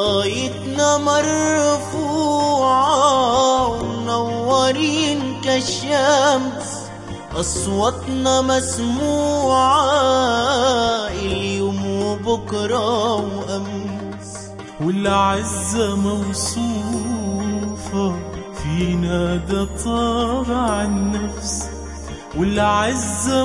رايتنا مرفوعة ومنورين كالشمس أصواتنا مسموعة اليوم وبكرة وأمس والعزة موصوفة فينا ده طابع النفس والعزة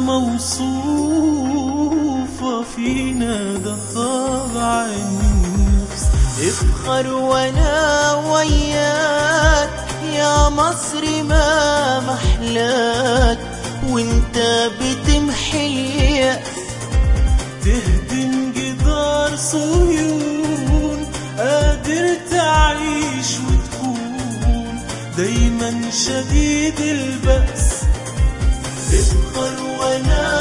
موصوفة فينا ده طابع النفس افخر وانا وياك يا مصر ما محلاك وانت بتمحي اليأس تهدم جدار صهيون قادر تعيش وتكون دايما شديد البأس افخر وانا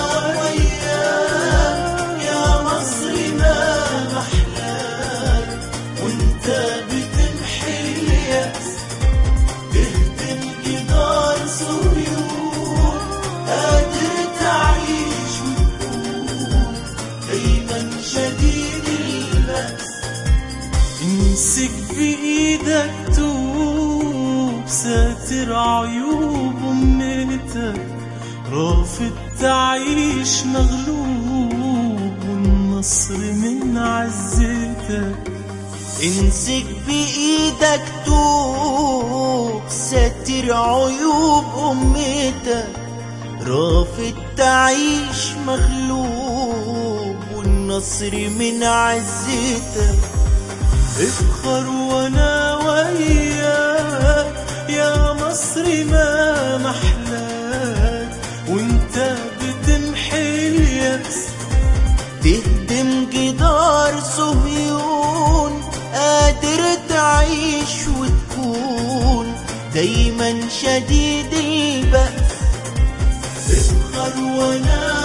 وياك يا مصر ما محلاك وانت بتمحي اليأس تهدم جدار صهيون قادر تعيش وتكون دايما شديد البأس امسك بإيدك توب ساتر عيوب أمتك رافض تعيش مغلوب والنصر من عزتك امسك بإيدك توب ستر عيوب أمتك رافض تعيش مغلوب والنصر من عزتك افخر وانا وياك يا مصر ما محلاك وانت بتمحي اليأس تهدم جدار صهيون قادر تعيش وتكون دايما شديد البأس افخر وانا